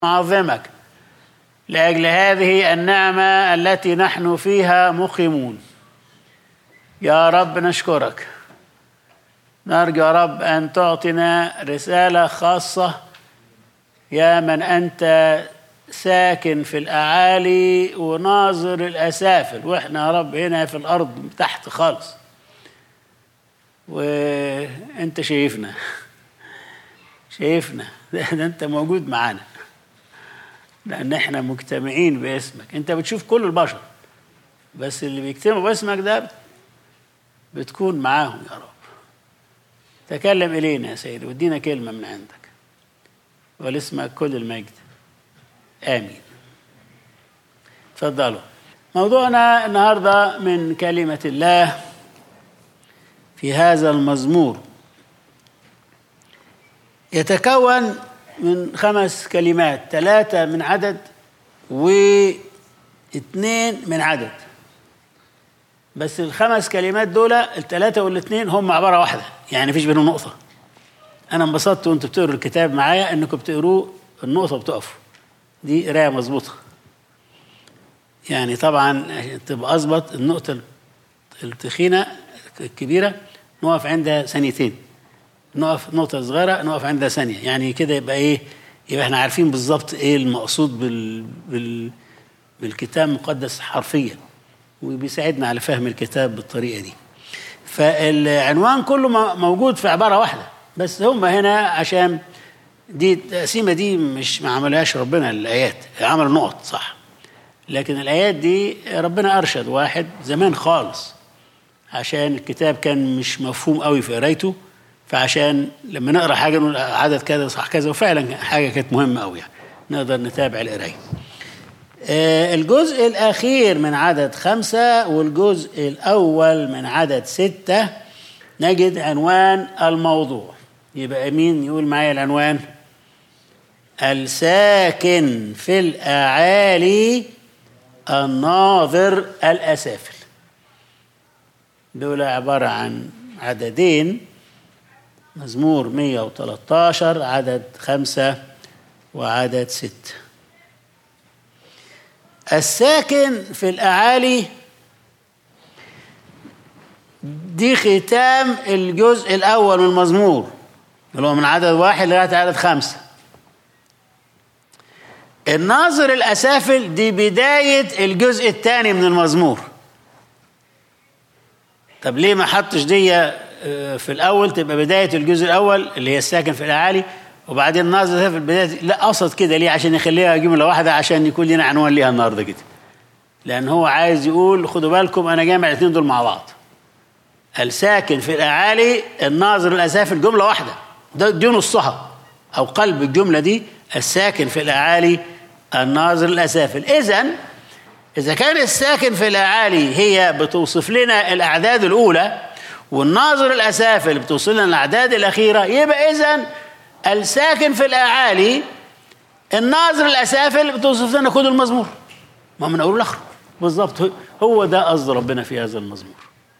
نعظمك لاجل هذه النعمه التي نحن فيها مقيمون يا رب نشكرك نرجو يا رب ان تعطينا رساله خاصه يا من انت ساكن في الاعالي وناظر الاسافل واحنا يا رب هنا في الارض تحت خالص وانت شايفنا شايفنا ده انت موجود معانا لان احنا مجتمعين باسمك انت بتشوف كل البشر بس اللي بيجتمعوا باسمك ده بتكون معاهم يا رب تكلم الينا يا سيدي وادينا كلمه من عندك ولاسمك كل المجد امين تفضلوا موضوعنا النهارده من كلمه الله في هذا المزمور يتكون من خمس كلمات ثلاثة من عدد واثنين من عدد بس الخمس كلمات دول الثلاثة والاثنين هم عبارة واحدة يعني مفيش بينهم نقطة أنا انبسطت وأنتوا بتقروا الكتاب معايا إنكم بتقروه النقطة بتقفوا دي قراية مظبوطة يعني طبعا عشان تبقى أظبط النقطة التخينة الكبيرة نقف عندها ثانيتين نقف نقطة صغيرة نقف عندها ثانية يعني كده يبقى إيه يبقى إحنا عارفين بالظبط إيه المقصود بال, بال بالكتاب المقدس حرفيا وبيساعدنا على فهم الكتاب بالطريقة دي فالعنوان كله موجود في عبارة واحدة بس هم هنا عشان دي التقسيمة دي مش ما عملهاش ربنا الآيات عمل نقط صح لكن الآيات دي ربنا أرشد واحد زمان خالص عشان الكتاب كان مش مفهوم قوي في قرايته فعشان لما نقرا حاجه نقول عدد كذا صح كذا وفعلا حاجه كانت مهمه قوي يعني نقدر نتابع القرايه. آه الجزء الاخير من عدد خمسه والجزء الاول من عدد سته نجد عنوان الموضوع. يبقى مين يقول معايا العنوان؟ الساكن في الاعالي الناظر الاسافل. دول عباره عن عددين مزمور 113 عدد خمسة وعدد ستة الساكن في الأعالي دي ختام الجزء الأول من المزمور اللي هو من عدد واحد لغاية عدد خمسة الناظر الأسافل دي بداية الجزء الثاني من المزمور طب ليه ما حطش دي في الاول تبقى بدايه الجزء الاول اللي هي الساكن في الاعالي وبعدين ناظر في البدايه لا قصد كده ليه عشان يخليها جمله واحده عشان يكون لنا عنوان ليها النهارده كده لان هو عايز يقول خدوا بالكم انا جامع الاثنين دول مع بعض الساكن في الاعالي الناظر الاسافل جمله واحده ده دي نصها او قلب الجمله دي الساكن في الاعالي الناظر الاسافل اذا اذا كان الساكن في الاعالي هي بتوصف لنا الاعداد الاولى والناظر الأسافل بتوصل لنا الأعداد الأخيرة يبقى إذا الساكن في الأعالي الناظر الأسافل بتوصف لنا كل المزمور ما من أول لآخره بالظبط هو ده قصد ربنا في هذا المزمور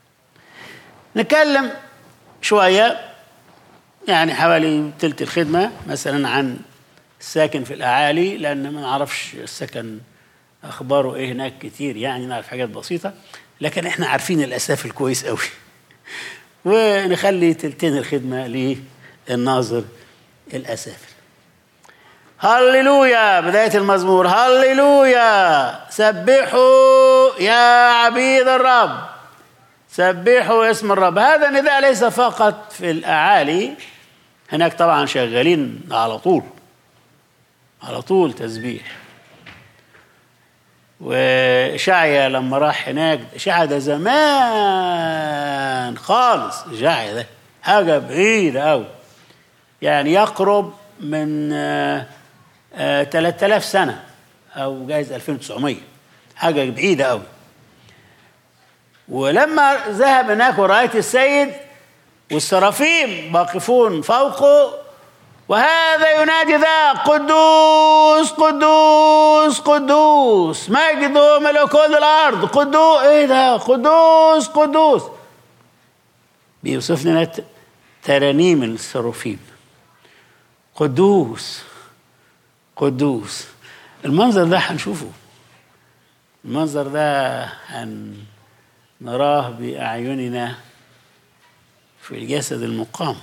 نتكلم شوية يعني حوالي تلت الخدمة مثلا عن الساكن في الأعالي لأن ما نعرفش السكن أخباره إيه هناك كتير يعني نعرف حاجات بسيطة لكن إحنا عارفين الأسافل كويس قوي ونخلي تلتين الخدمة للناظر الأسافل هللويا بداية المزمور هللويا سبحوا يا عبيد الرب سبحوا اسم الرب هذا النداء ليس فقط في الأعالي هناك طبعا شغالين على طول على طول تسبيح وإشعيا لما راح هناك إشعيا ده زمان خالص إشعيا ده حاجة بعيدة أوي يعني يقرب من آه آه 3000 سنة أو جايز 2900 حاجة بعيدة أوي ولما ذهب هناك ورأيت السيد والسرافيم واقفون فوقه وهذا ينادي ذا قدوس قدوس قدوس مجد ملكوت الارض قدوس ايه ده قدوس قدوس بيوصف لنا ترانيم السروفين قدوس قدوس المنظر ده هنشوفه المنظر ده هنراه بأعيننا في الجسد المقام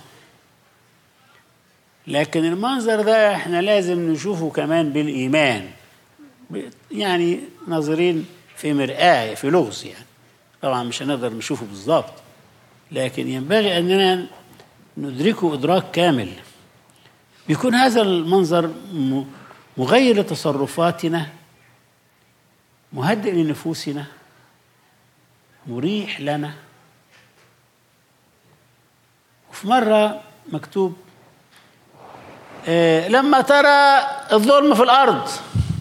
لكن المنظر ده احنا لازم نشوفه كمان بالإيمان ب- يعني ناظرين في مرآة في لغز يعني طبعا مش هنقدر نشوفه بالظبط لكن ينبغي أننا ندركه إدراك كامل بيكون هذا المنظر م- مغير لتصرفاتنا مهدئ لنفوسنا مريح لنا وفي مرة مكتوب آه، لما ترى الظلم في الأرض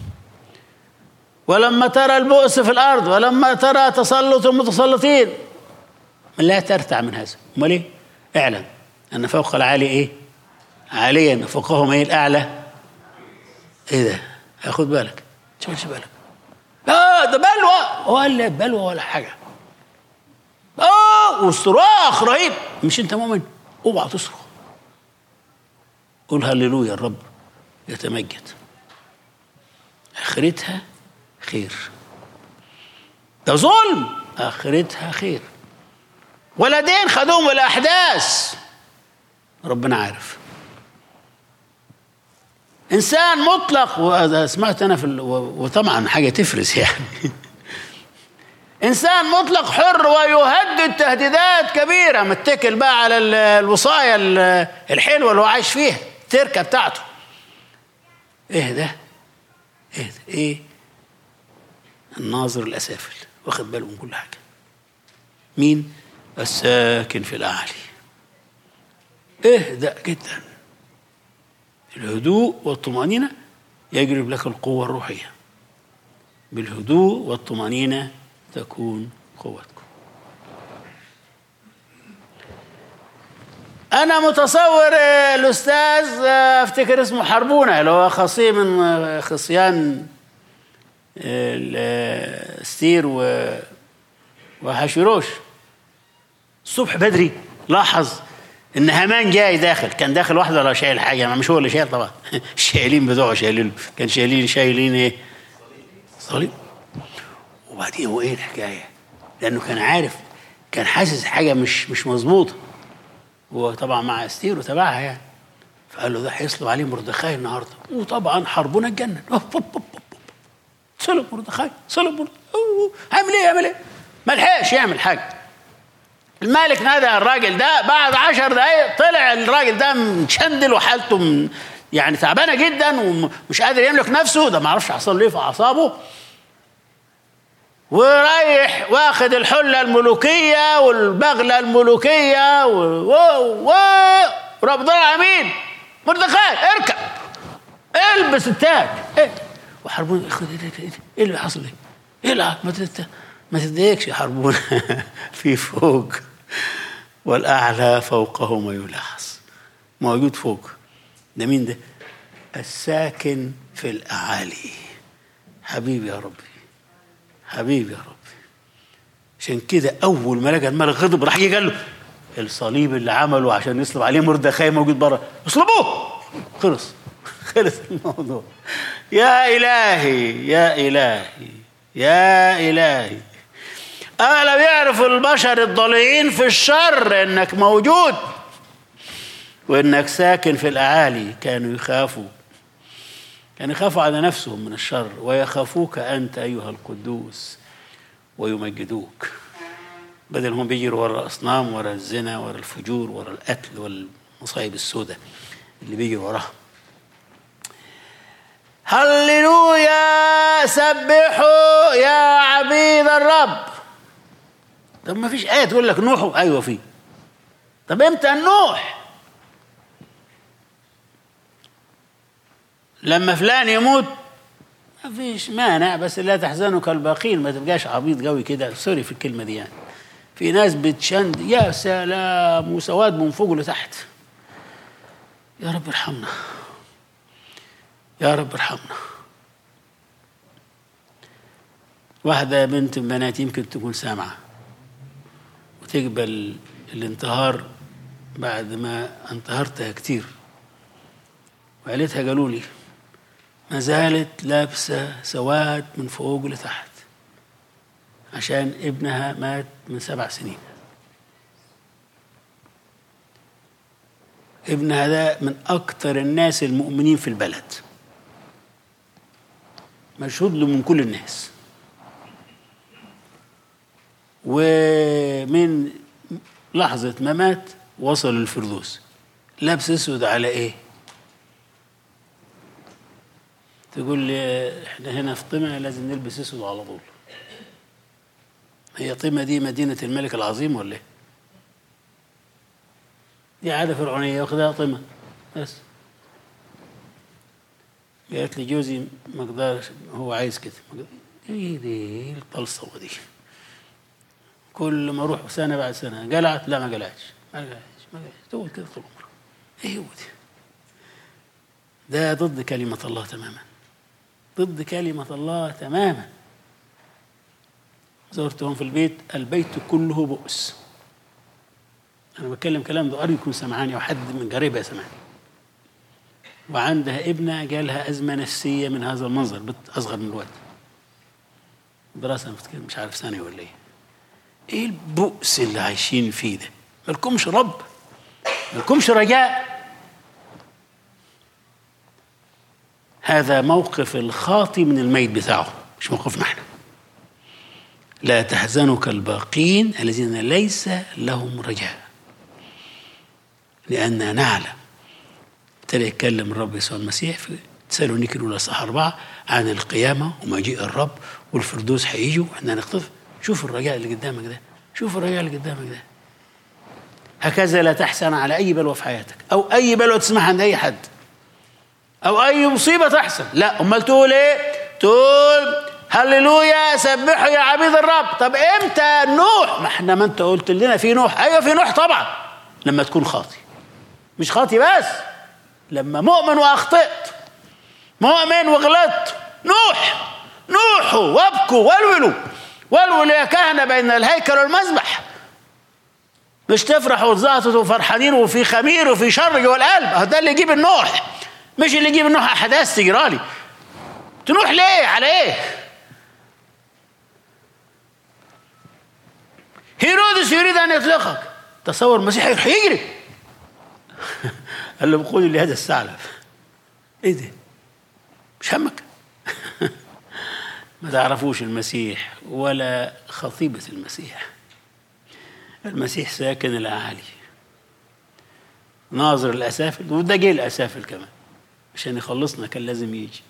ولما ترى البؤس في الأرض ولما ترى تسلط المتسلطين لا ترتع من هذا امال ايه اعلم ان فوق العالي ايه عاليا فوقهم ايه الاعلى ايه ده خد بالك شوفش بالك اه ده بلوى ولا بلوى ولا حاجه اه والصراخ رهيب مش انت مؤمن اوعى تصرخ قول هللويا الرب يتمجد اخرتها خير ده ظلم اخرتها خير ولدين خدوهم الاحداث ربنا عارف انسان مطلق وهذا سمعت انا في ال... و- وطبعا حاجه تفرس يعني انسان مطلق حر ويهدد تهديدات كبيره متكل بقى على ال- الوصايه ال- الحلوه اللي هو عايش فيها التركه بتاعته ايه ده ايه ده ايه الناظر الاسافل واخد باله من كل حاجه مين الساكن في الاعالي اهدأ جدا الهدوء والطمأنينة يجلب لك القوة الروحية بالهدوء والطمأنينة تكون قوتكم أنا متصور آه، الأستاذ آه، أفتكر اسمه حربونة اللي هو خصي من آه، خصيان آه، ال- آه، ستير و وحشوروش الصبح بدري لاحظ ان هامان جاي داخل كان داخل واحده ولا شايل حاجه ما مش هو اللي شايل طبعا الشايلين بتوعه شايلين كان شايلين شايلين ايه صليب وبعدين هو ايه الحكايه لانه كان عارف كان حاسس حاجه مش مش مظبوطه هو طبعا مع استير وتبعها يعني فقال له ده هيصلب عليه مردخاي النهارده وطبعا حربنا اتجنن صلب مردخاي صلب مردخاي عامل ايه عامل ايه ما لحقش يعمل حاجه الملك نادى الراجل ده بعد عشر دقايق طلع الراجل ده مشندل وحالته من يعني تعبانه جدا ومش قادر يملك نفسه ده ما اعرفش حصل له ايه في اعصابه ورايح واخد الحله الملوكيه والبغله الملوكيه و و و ربنا امين مردخاي اركب البس التاج ايه وحربون خد ايه ايه ايه اللي حصل ايه؟ ايه اللي ما تت- ما تتضايقش يا حربون في فوق والاعلى فوقه ما يلاحظ موجود فوق ده مين ده؟ الساكن في الاعالي حبيبي يا ربي حبيبي يا ربي عشان كده اول ما لقى الملك غضب راح جه قال له الصليب اللي عمله عشان يصلب عليه مردخاي موجود بره اصلبوه خلص خلص الموضوع يا الهي يا الهي يا الهي ألم يعرف البشر الضالعين في الشر انك موجود وانك ساكن في الاعالي كانوا يخافوا كانوا يخافوا على نفسهم من الشر ويخافوك انت ايها القدوس ويمجدوك بدل هم بيجروا ورا الاصنام ورا الزنا ورا الفجور ورا القتل والمصايب السوداء اللي بيجروا وراها هللويا سبحوا يا عبيد الرب طب ما فيش آية تقول لك نوح أيوة في طب إمتى النوح لما فلان يموت ما فيش مانع بس لا تحزنوا كالباقين ما تبقاش عبيط قوي كده سوري في الكلمة دي يعني في ناس بتشند يا سلام وسواد من فوق لتحت يا رب ارحمنا يا رب ارحمنا واحدة بنت من بنات يمكن تكون سامعة وتقبل الانتهار بعد ما انتهرتها كتير وعيلتها قالوا لي ما زالت لابسة سواد من فوق لتحت عشان ابنها مات من سبع سنين ابنها ده من أكتر الناس المؤمنين في البلد مشهود له من كل الناس ومن لحظة ما مات وصل الفردوس لابس اسود على ايه تقول لي احنا هنا في طمع لازم نلبس اسود على طول هي طمع دي مدينة الملك العظيم ولا ايه دي عادة فرعونية واخدها طمع بس قالت لي جوزي ما اقدرش هو عايز كده ايه دي الطلصوة دي كل ما اروح سنة بعد سنة قلعت لا ما قلعتش ما قلعتش ما قلعتش تقول كده طول عمرها ايه هو دي ده ضد كلمة الله تماما ضد كلمة الله تماما زرتهم في البيت البيت كله بؤس أنا بتكلم كلام ده يكون سمعاني أو حد من قريبها سمعني وعندها ابنة جالها أزمة نفسية من هذا المنظر بنت أصغر من الوقت دراسة مش عارف ثانية ولا إيه إيه البؤس اللي عايشين فيه ده مالكمش رب مالكمش رجاء هذا موقف الخاطي من الميت بتاعه مش موقفنا احنا لا تحزنك الباقين الذين ليس لهم رجاء لأننا نعلم ابتدى يتكلم الرب يسوع المسيح في تسالونيك الأولى صح أربعة عن القيامة ومجيء الرب والفردوس هيجوا واحنا هنختفي شوف الرجاء اللي قدامك ده شوف الرجاء اللي قدامك ده هكذا لا تحزن على أي بلوى في حياتك أو أي بلوى تسمعها عند أي حد أو أي مصيبة تحصل لا أمال تقول إيه؟ تقول هللويا سبحوا يا عبيد الرب طب امتى نوح ما احنا ما انت قلت لنا في نوح ايوه في نوح طبعا لما تكون خاطي مش خاطي بس لما مؤمن واخطئت مؤمن وغلطت نوح نوحوا وابكوا ولولوا ولولوا يا كهنه بين الهيكل والمذبح مش تفرحوا وتزعطوا وفرحانين وفي خمير وفي شر جوه القلب ده اللي يجيب النوح مش اللي يجيب النوح احداث تجرالي تنوح ليه على ايه هيرودس يريد ان يطلقك تصور المسيح هيجري قال له بقول لي هذا الثعلب ايه ده مش همك ما تعرفوش المسيح ولا خطيبة المسيح المسيح ساكن الأعالي ناظر الأسافل وده جه الأسافل كمان عشان يخلصنا كان لازم يجي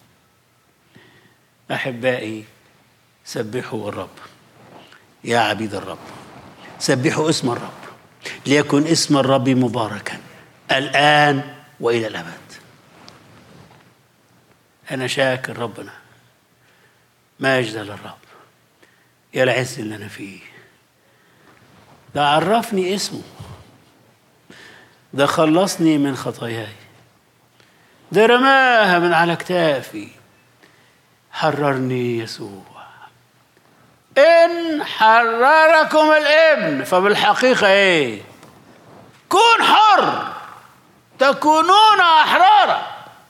أحبائي سبحوا الرب يا عبيد الرب سبحوا اسم الرب ليكن اسم الرب مباركا الآن وإلى الأبد أنا شاكر ربنا ماجد للرب يا العز اللي أنا فيه ده عرفني اسمه ده خلصني من خطاياي ده رماها من على كتافي حررني يسوع إن حرركم الابن فبالحقيقة إيه كون حر تكونون أحرارا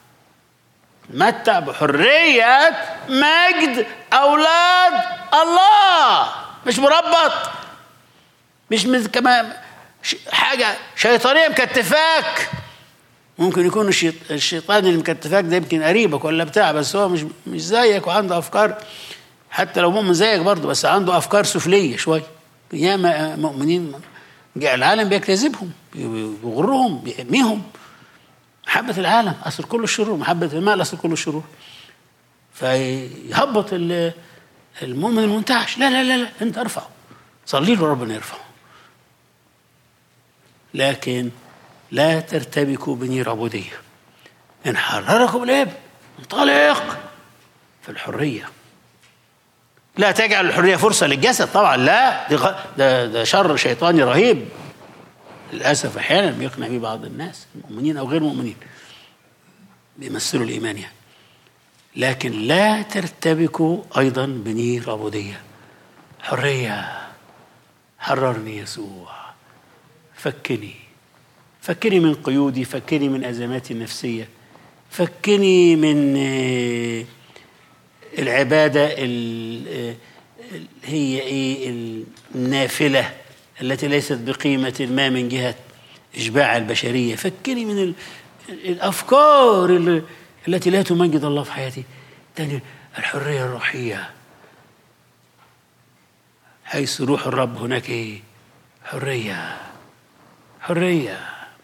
متع بحرية مجد أولاد الله مش مربط مش من كمان حاجة شيطانية مكتفاك ممكن يكون الشيطان اللي مكتفاك ده يمكن قريبك ولا بتاع بس هو مش مش زيك وعنده أفكار حتى لو مؤمن زيك برضه بس عنده أفكار سفلية شوية ياما مؤمنين العالم بيجتذبهم بيغرهم بيحميهم محبة العالم أصل كل الشرور محبة المال أصل كل الشرور فيهبط المؤمن المنتعش لا لا لا لا أنت ارفعه صلي له ربنا يرفعه لكن لا ترتبكوا بنير عبودية إن حرركم الابن انطلق في الحرية لا تجعل الحرية فرصة للجسد طبعا لا ده, ده شر شيطاني رهيب للأسف أحيانا بيقنع به بعض الناس المؤمنين أو غير مؤمنين بيمثلوا الإيمان يعني لكن لا ترتبكوا أيضا بنير عبودية حرية حررني يسوع فكني فكني من قيودي فكني من أزماتي النفسية فكني من آه، العبادة ال- آه، ال- هي إيه النافلة التي ليست بقيمة ما من جهة إشباع البشرية فكني من ال- الأفكار اللي- التي لا تمجد الله في حياتي تاني الحرية الروحية حيث روح الرب هناك إيه حرية حرية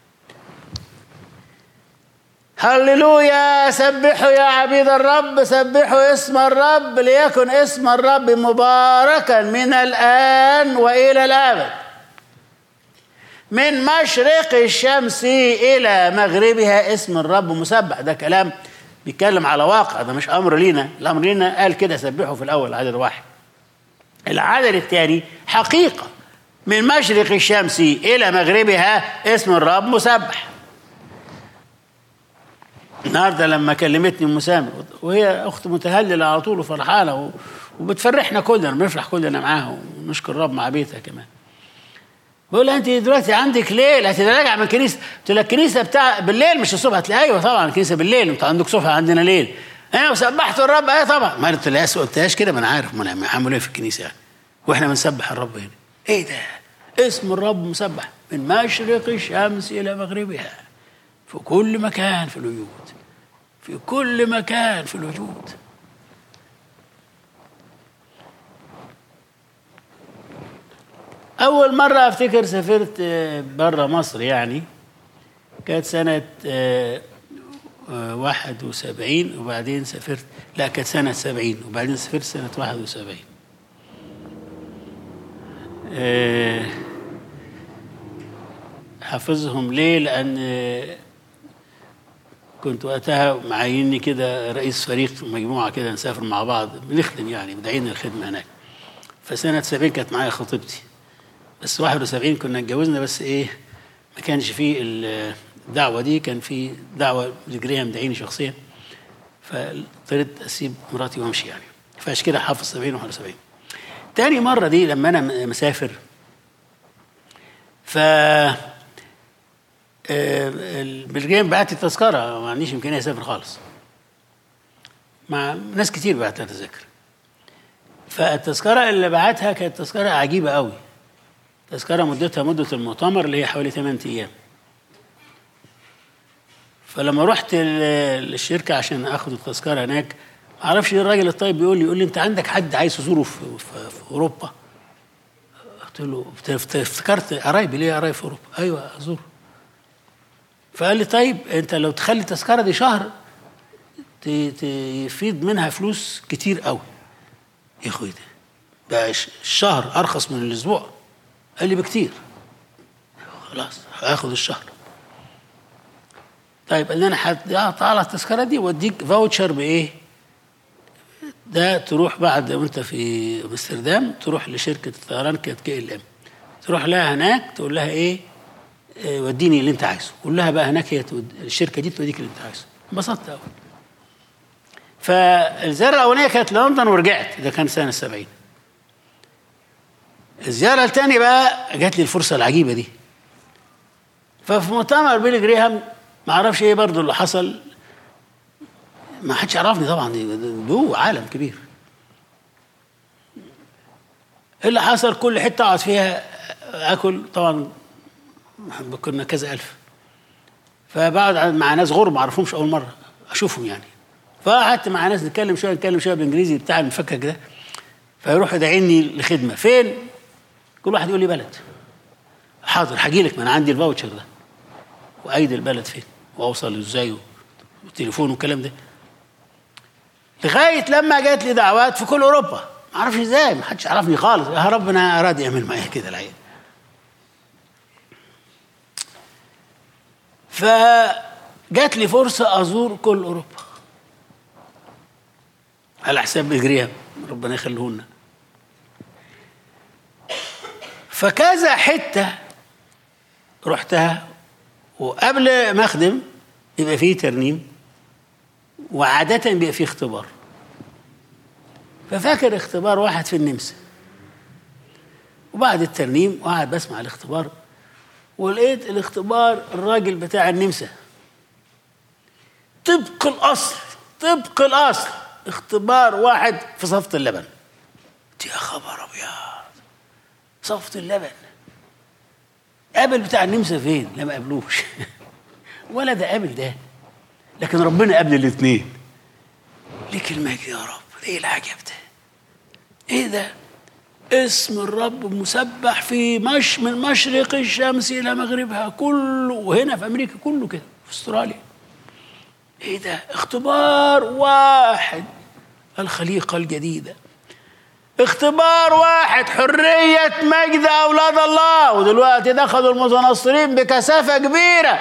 هللويا سبحوا يا عبيد الرب سبحوا اسم الرب ليكن اسم الرب مباركا من الآن وإلى الأبد من مشرق الشمس إلى مغربها اسم الرب مسبح ده كلام بيتكلم على واقع ده مش أمر لينا الأمر لينا قال كده سبحوا في الأول عدد واحد العدد الثاني حقيقة من مشرق الشمس إلى مغربها اسم الرب مسبح النهارده لما كلمتني ام سامر وهي اخت متهلله على طول وفرحانه و- وبتفرحنا كلنا بنفرح كلنا معاها ونشكر الرب مع بيتها كمان بقول لها انت دلوقتي عندك ليل هتراجع من الكنيسه قلت لها الكنيسه بتاع بالليل مش الصبح هتلاقي ايوه طبعا الكنيسه بالليل انت عندك صبح عندنا ليل انا وسبحت الرب ايه طبعا ما قلت لها قلتهاش كده ما انا عارف ما انا عامل ايه في الكنيسه يعني واحنا بنسبح الرب هنا ايه ده اسم الرب مسبح من مشرق الشمس الى مغربها في كل مكان في الوجود في كل مكان في الوجود أول مرة أفتكر سافرت برا مصر يعني كانت سنة آه، آه، واحد وسبعين وبعدين سافرت لا كانت سنة سبعين وبعدين سافرت سنة واحد وسبعين آه، حافظهم ليه لأن آه، كنت وقتها معيني كده رئيس فريق مجموعة كده نسافر مع بعض بنخدم يعني مدعين الخدمة هناك فسنة 70 كانت معايا خطيبتي بس 71 كنا اتجوزنا بس ايه ما كانش فيه ال- الدعوة دي كان في دعوة لجريها مدعيني شخصيا فاضطريت اسيب مراتي وامشي يعني فعشان كده حافظ 70 و 71 تاني مرة دي لما انا م- مسافر ف آه، البلجيم بعت لي تذكره ما عنديش امكانيه اسافر خالص مع ناس كتير بعت لها تذاكر فالتذكره اللي بعتها كانت تذكره عجيبه قوي تذكره مدتها مده المؤتمر اللي هي حوالي 8 ايام فلما رحت ال- الشركه عشان اخد التذكره هناك ما اعرفش ايه الراجل الطيب بيقول لي يقول لي انت عندك حد عايز تزوره في, في, في اوروبا قلت له افت- افتكرت قرايبي ليه قرايب في اوروبا ايوه ازوره فقال لي طيب انت لو تخلي التذكره دي شهر ت- ت- يفيد منها فلوس كتير قوي يا اخوي ده بقى ش- الشهر ارخص من الاسبوع قال لي بكتير خلاص هاخد الشهر طيب قال لي انا هقطع على التذكره دي واديك فاوتشر بايه ده تروح بعد وانت في امستردام تروح لشركه الطيران كانت كي ال ام تروح لها هناك تقول لها ايه آه، وديني اللي انت عايزه قول لها بقى هناك هي تود... الشركه دي توديك اللي انت عايزه انبسطت قوي فالزياره الاولانيه كانت لندن ورجعت ده كان سنه 70 الزياره الثانيه بقى جات لي الفرصه العجيبه دي ففي مؤتمر بيلي جريهام ما اعرفش ايه برضو اللي حصل ما حدش يعرفني طبعا ده عالم كبير إيه اللي حصل كل حته اقعد فيها اكل طبعا كنا كذا الف فبقعد مع ناس غرب ما اعرفهمش اول مره اشوفهم يعني فقعدت مع ناس نتكلم شويه نتكلم شويه بالانجليزي بتاع المفكك ده فيروح يدعيني لخدمه فين؟ كل واحد يقول لي بلد حاضر هاجي لك ما انا عندي الفاوتشر ده وايد البلد فين واوصل ازاي والتليفون والكلام ده لغايه لما جات لي دعوات في كل اوروبا ما اعرفش ازاي ما حدش عرفني خالص يا ربنا اراد يعمل معايا كده الحقيقه فجات لي فرصه ازور كل اوروبا على حساب اجريها ربنا يخليه لنا فكذا حته رحتها وقبل ما اخدم يبقى فيه ترنيم وعادة بيبقى فيه اختبار ففاكر اختبار واحد في النمسا وبعد الترنيم وقعد بسمع الاختبار ولقيت الاختبار الراجل بتاع النمسا طبق الاصل طبق الاصل اختبار واحد في صفة اللبن يا خبر ابيض صفة اللبن قابل بتاع النمسا فين؟ لا ما قابلوش ولا ده قابل ده لكن ربنا قابل الاثنين ليك المجد يا رب ايه العجب ده؟ ايه ده؟ اسم الرب مسبح في مش من مشرق الشمس الى مغربها كله وهنا في امريكا كله كده في استراليا ايه ده؟ اختبار واحد الخليقه الجديده اختبار واحد حرية مجد أولاد الله ودلوقتي دخلوا المتنصرين بكثافة كبيرة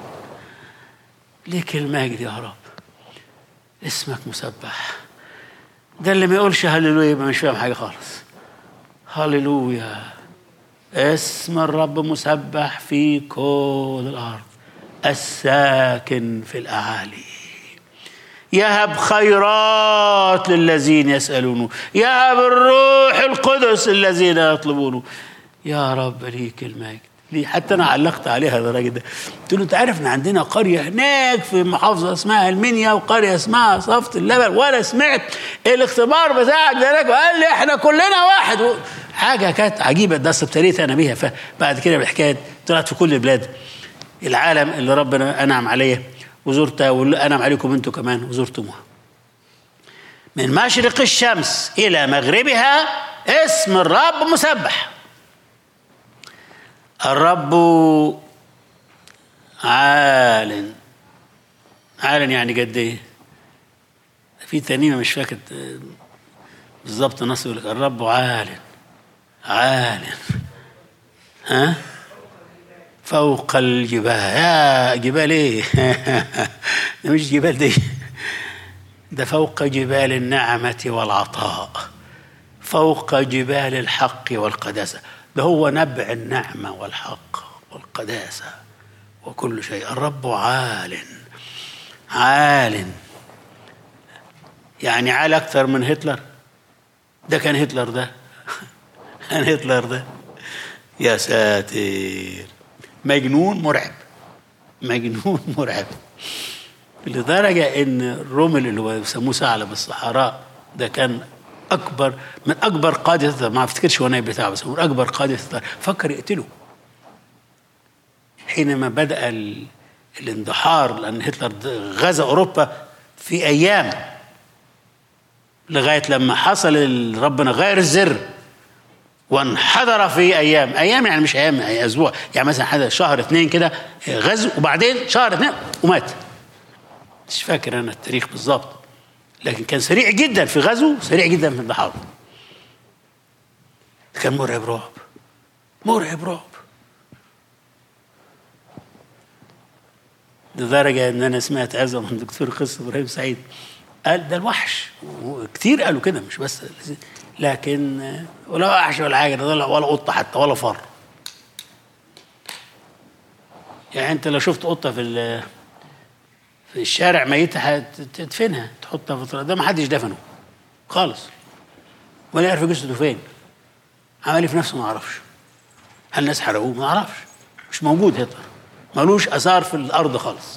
ليك المجد يا رب اسمك مسبح ده اللي ما يقولش هللويا يبقى مش فاهم حاجة خالص هللويا اسم الرب مسبح في كل الأرض الساكن في الأعالي يهب خيرات للذين يسألونه يهب الروح القدس الذين يطلبونه يا رب ليك المجد ليه حتى انا علقت عليها الراجل ده قلت له انت عارف ان عندنا قريه هناك في محافظه اسمها المنيا وقريه اسمها صفت اللبن وانا سمعت الاختبار بتاعك ده هناك وقال لي احنا كلنا واحد و... حاجه كانت عجيبه ده ابتليت انا بيها فبعد كده بالحكايه طلعت في كل البلاد العالم اللي ربنا انعم عليه وزرتها واللي انعم عليكم انتم كمان وزرتموها من مشرق الشمس الى مغربها اسم الرب مسبح الرب عال عال يعني قد ايه في ترنيمه مش فاكر بالظبط النص يقول لك الرب عال عال ها فوق الجبال يا جبال ايه ده مش جبال دي ده فوق جبال النعمة والعطاء فوق جبال الحق والقداسة ده هو نبع النعمة والحق والقداسة وكل شيء الرب عال عال يعني عال أكثر من هتلر ده كان هتلر ده كان هتلر ده يا ساتر مجنون مرعب مجنون مرعب لدرجة إن رومل اللي هو بيسموه ثعلب الصحراء ده كان أكبر من أكبر قادة ما أفتكرش هو نائب بتاعه بس من أكبر قادة فكر يقتله حينما بدأ ال... الاندحار لأن هتلر غزا أوروبا في أيام لغاية لما حصل ربنا غير الزر وانحدر في ايام ايام يعني مش ايام يعني اسبوع يعني مثلا حدا شهر اثنين كده غزو وبعدين شهر اثنين ومات مش فاكر انا التاريخ بالظبط لكن كان سريع جدا في غزو سريع جدا في الانتحار كان مرعب رعب مرعب رعب لدرجة إن أنا سمعت هذا من الدكتور قصة إبراهيم سعيد قال ده الوحش وكتير قالوا كده مش بس لكن ولا وحش ولا حاجه ولا ولا قطه حتى ولا فار يعني انت لو شفت قطه في في الشارع ميته هتدفنها تحطها في ده ما حدش دفنه خالص ولا يعرف جثته فين عمل في نفسه ما اعرفش هل الناس حرقوه ما اعرفش مش موجود هتلر ملوش اثار في الارض خالص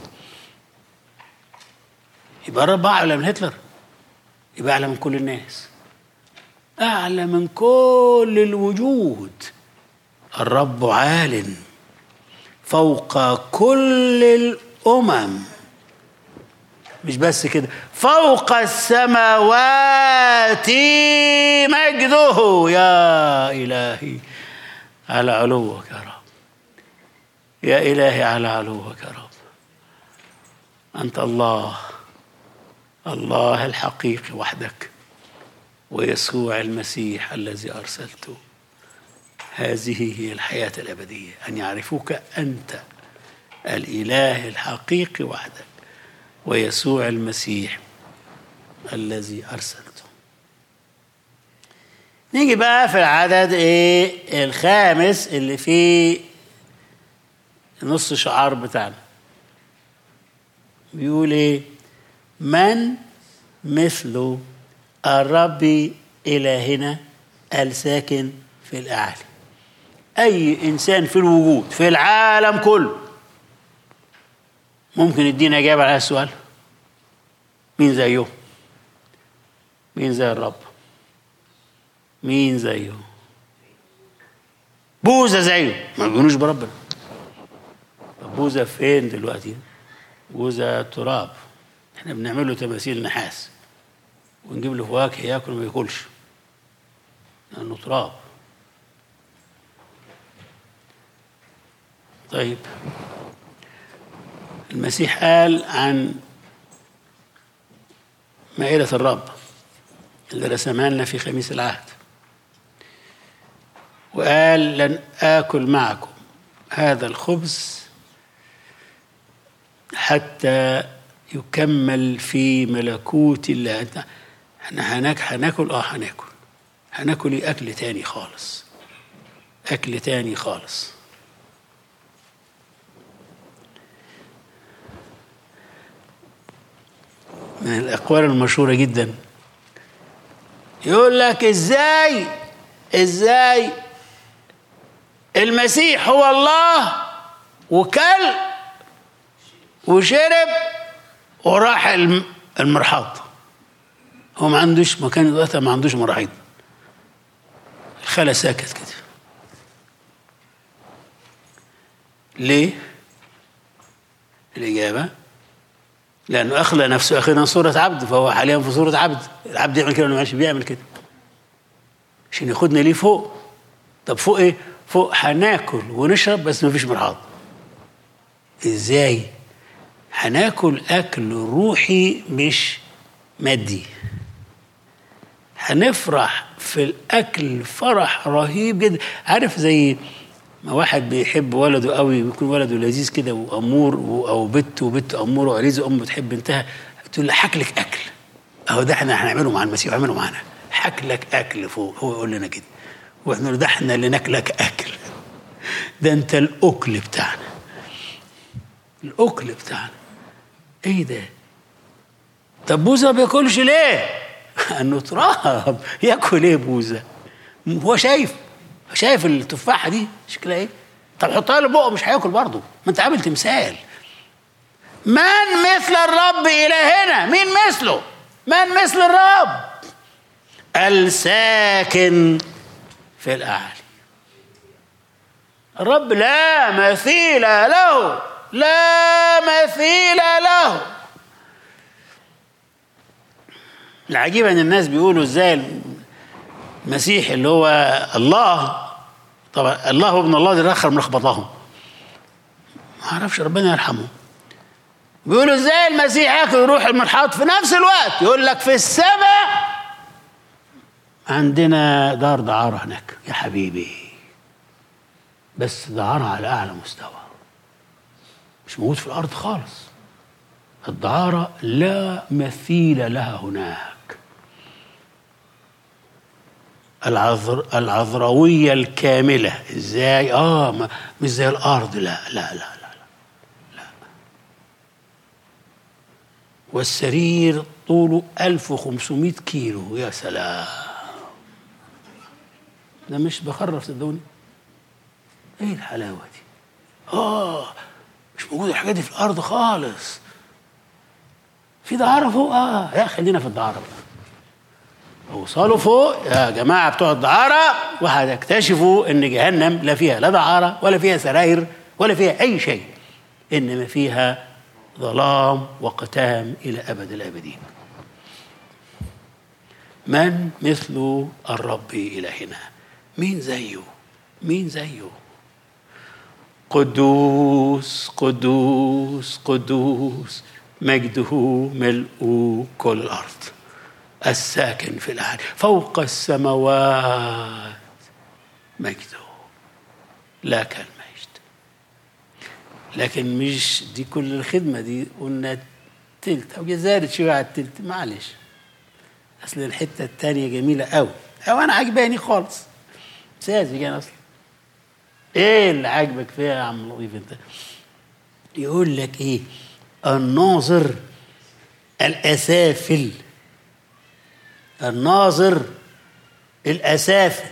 يبقى الرب اعلى من هتلر يبقى اعلى من كل الناس أعلى من كل الوجود الرب عال فوق كل الأمم مش بس كده فوق السماوات مجده يا إلهي على علوك يا رب يا إلهي على علوك يا رب أنت الله الله الحقيقي وحدك ويسوع المسيح الذي ارسلته هذه هي الحياه الابديه ان يعرفوك انت الاله الحقيقي وحدك ويسوع المسيح الذي ارسلته نيجي بقى في العدد ايه الخامس اللي فيه نص شعار بتاعنا بيقول ايه من مثله الرب إلهنا الساكن في الأعلى أي إنسان في الوجود في العالم كله ممكن يدينا إجابة على السؤال مين زيه مين زي الرب مين زيه بوذا زيه ما بيقولوش بربنا طب بوذا فين دلوقتي بوذا تراب احنا بنعمل له تماثيل نحاس ونجيب له فواكه ياكل ما ياكلش لانه تراب طيب المسيح قال عن مائدة الرب اللي رسمها لنا في خميس العهد وقال لن آكل معكم هذا الخبز حتى يكمل في ملكوت الله انت احنا هناك هناكل اه هناكل هناكل ايه اكل تاني خالص اكل تاني خالص من الاقوال المشهوره جدا يقول لك ازاي ازاي المسيح هو الله وكل وشرب وراح الم- المرحاض هو ما عندوش مكان دلوقتي ما عندوش مراحيض الخلا ساكت كده ليه؟ الإجابة لأنه أخلى نفسه أخيرا صورة عبد فهو حاليا في صورة عبد العبد يعمل كده ولا ماشي بيعمل كده عشان ياخدنا ليه فوق طب فوق إيه؟ فوق هناكل ونشرب بس مفيش مرحاض إزاي؟ هناكل أكل روحي مش مادي هنفرح في الأكل فرح رهيب جدا عارف زي ما واحد بيحب ولده قوي بيكون ولده لذيذ كده وامور و- او بنت وبنت اموره وعريزه ام بتحب بنتها تقول له هاكلك اكل اهو ده احنا هنعمله مع المسيح واعمله معانا هاكلك اكل فوق هو يقول لنا كده واحنا نقول ده احنا اللي ناكلك اكل ده انت الاكل بتاعنا الاكل بتاعنا ايه ده طب بوذا ما بياكلش ليه انه تراب ياكل ايه بوذا هو شايف شايف التفاحه دي شكلها ايه طب حطها له بقه مش هياكل برضه ما انت عامل تمثال من مثل الرب الهنا مين مثله من مثل الرب الساكن في الاعالي الرب لا مثيل له لا مثيل له العجيب ان الناس بيقولوا ازاي المسيح اللي هو الله طبعا الله هو ابن الله ده الاخر ملخبطاهم ما اعرفش ربنا يرحمه بيقولوا ازاي المسيح ياكل يروح المرحاض في نفس الوقت يقول لك في السماء عندنا دار دعارة هناك يا حبيبي بس دعارة على أعلى مستوى مش موجود في الأرض خالص الدعارة لا مثيل لها هناك العذر العذروية الكاملة ازاي اه ما مش زي الارض لا لا لا لا لا, لا. والسرير طوله 1500 كيلو يا سلام ده مش بخرف صدقوني ايه الحلاوة دي اه مش موجودة الحاجات دي في الارض خالص في دعارة فوق اه يا خلينا في الدعارة بقى اوصلوا فوق يا جماعه بتوع الدعاره وهتكتشفوا ان جهنم لا فيها لا دعاره ولا فيها سراير ولا فيها اي شيء انما فيها ظلام وقتام الى ابد الابدين من مثل الرب الهنا مين زيه مين زيه قدوس قدوس قدوس مجده ملء كل الارض الساكن في الأعلى فوق السماوات مجده لا كالمجد لكن مش دي كل الخدمة دي قلنا تلت أو زادت شوية على التلت معلش أصل الحتة التانية جميلة أوي أو أنا عجباني خالص ساذج أنا أصلا إيه اللي عاجبك فيها يا عم لطيف أنت يقول لك إيه الناظر الأسافل الناظر الأسافل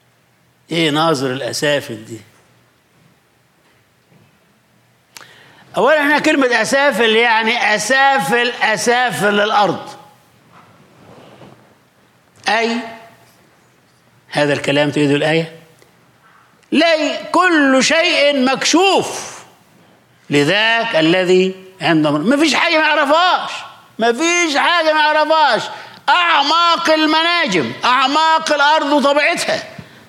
إيه ناظر الأسافل دي اولا هنا كلمه اسافل يعني اسافل اسافل الارض اي هذا الكلام تريد الايه لي كل شيء مكشوف لذاك الذي عنده ما فيش حاجه ما يعرفهاش ما فيش حاجه ما يعرفهاش اعماق المناجم اعماق الارض وطبيعتها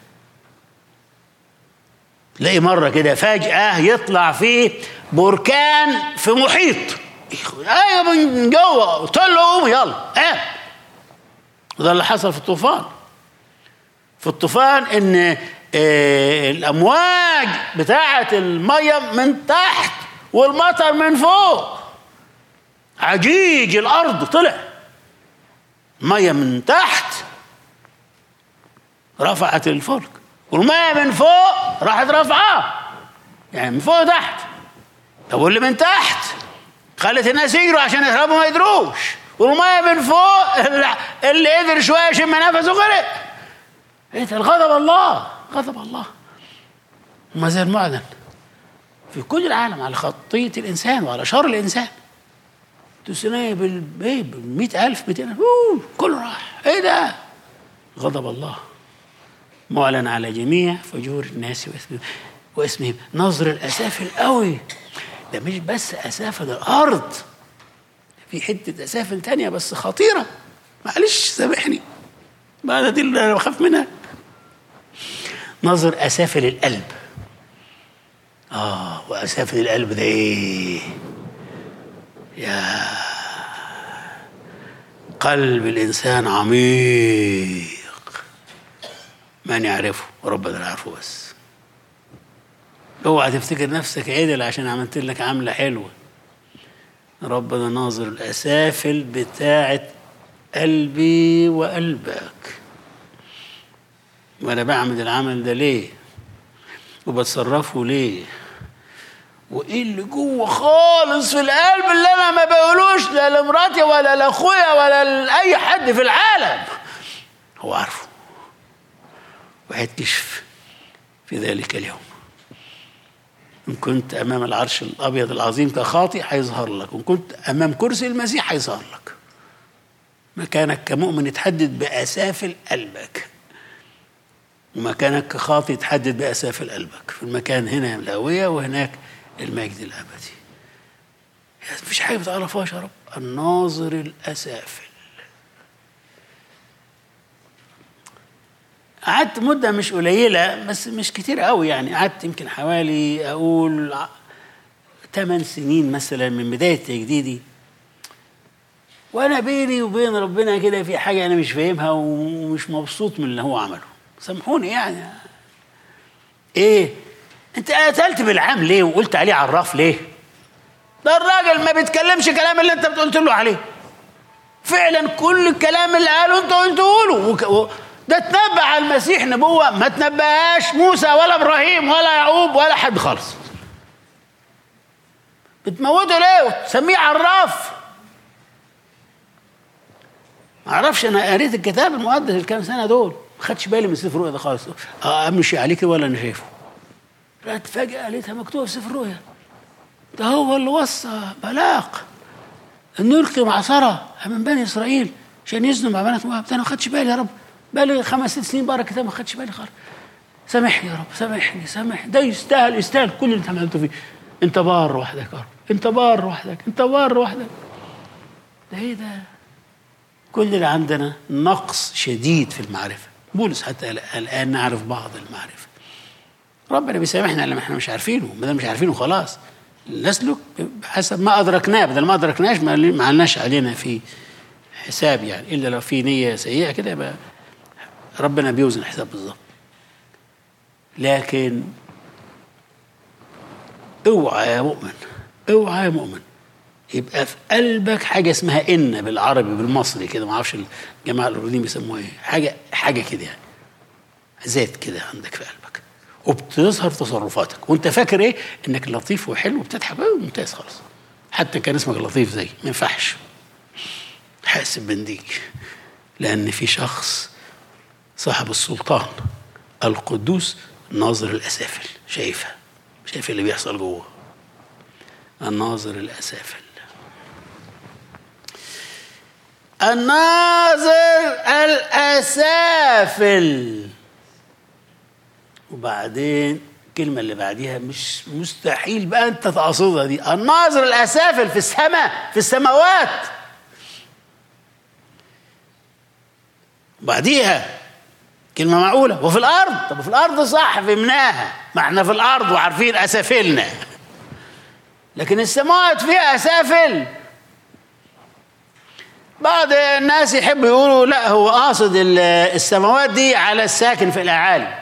تلاقي مره كده فجاه يطلع فيه بركان في محيط ايوه من جوه طلعوا قوموا يلا اه وده اللي حصل في الطوفان في الطوفان ان آه الامواج بتاعه الميه من تحت والمطر من فوق عجيج الارض طلع ميه من تحت رفعت الفلك والميه من فوق راحت رافعاه يعني من فوق تحت طب واللي من تحت خلت الناس يجروا عشان يهربوا ما يدروش والميه من فوق اللي قدر شويه يشم نفسه غرق ايه ده غضب الله غضب الله وما زال معلن في كل العالم على خطية الإنسان وعلى شر الإنسان تسنية بال ايه بال 100000 200000 كله راح ايه ده غضب الله معلن على جميع فجور الناس واسمهم واسمهم نظر الأسافل قوي ده مش بس أسافل الأرض في حتة أسافل تانية بس خطيرة معلش سامحني ما دي اللي أنا بخاف منها نظر أسافل القلب آه وأسافل القلب ده إيه يا قلب الإنسان عميق من يعرفه ربنا يعرفه بس اوعى تفتكر نفسك عدل عشان عملت لك عملة حلوة ربنا ناظر الأسافل بتاعت قلبي وقلبك وأنا بعمل العمل ده ليه وبتصرفه ليه وايه اللي جوه خالص في القلب اللي انا ما بقولوش لا لمراتي ولا لاخويا ولا لاي حد في العالم هو عارفه وهيتكشف في ذلك اليوم إن كنت أمام العرش الأبيض العظيم كخاطئ هيظهر لك وإن كنت أمام كرسي المسيح هيظهر لك مكانك كمؤمن يتحدد بأسافل قلبك ومكانك كخاطئ يتحدد بأسافل قلبك في المكان هنا الهوية وهناك المجد الأبدي مفيش حاجة ما تعرفهاش يا رب الناظر الأسافل قعدت مدة مش قليلة بس مش كتير قوي يعني قعدت يمكن حوالي أقول ثمان سنين مثلا من بداية تجديدي وأنا بيني وبين ربنا كده في حاجة أنا مش فاهمها ومش مبسوط من اللي هو عمله سامحوني يعني إيه أنت قتلت بالعام ليه وقلت عليه عراف ليه؟ ده الراجل ما بيتكلمش كلام اللي أنت قلت له عليه فعلا كل الكلام اللي قاله أنت قلته له وك... ده تنبأ على المسيح نبوة ما تنبأهاش موسى ولا إبراهيم ولا يعقوب ولا حد خالص بتموته ليه وتسميه عراف ما اعرفش انا قريت الكتاب المقدس الكام سنه دول ما خدش بالي من سفر الرؤيا ده خالص اه امشي عليه كده ولا انا شايفه رحت فجاه لقيتها مكتوبه في سفر الرؤيا ده هو اللي وصى بلاق انه يلقي معصره من بني اسرائيل عشان يزنوا مع بنات مواب ده انا ما خدش بالي يا رب بقالي خمس ست سنين بقرا الكتاب ما خدش بالي خالص سامحني يا رب سامحني سامحني ده يستاهل يستاهل كل اللي انت عملته فيه انت بار وحدك يا رب انت بار وحدك انت بار وحدك ده ايه ده كل اللي عندنا نقص شديد في المعرفه بولس حتى الان نعرف بعض المعرفه ربنا بيسامحنا لما احنا مش عارفينه ما دام مش عارفينه خلاص نسلك حسب ما ادركناه بدل ما ادركناش ما عملناش علينا في حساب يعني الا لو في نيه سيئه كده يبقى ربنا بيوزن الحساب بالظبط لكن اوعى يا مؤمن اوعى يا مؤمن يبقى في قلبك حاجه اسمها ان بالعربي بالمصري كده ما اعرفش الجماعه الاردنيين بيسموها ايه حاجه حاجه كده يعني ذات كده عندك في قلبك وبتظهر تصرفاتك وانت فاكر ايه انك لطيف وحلو وبتضحك ممتاز خالص حتى كان اسمك لطيف زي ما ينفعش حاسب بنديك لان في شخص صاحب السلطان القدوس ناظر الاسافل شايفها شايف اللي بيحصل جوه الناظر الأسافل الناظر الأسافل وبعدين الكلمة اللي بعديها مش مستحيل بقى أنت تقصدها دي الناظر الأسافل في السماء في السماوات بعديها كلمة معقولة وفي الأرض طب في الأرض صح فهمناها ما احنا في الأرض وعارفين أسافلنا لكن السماوات فيها أسافل بعض الناس يحبوا يقولوا لا هو قاصد السماوات دي على الساكن في الأعالي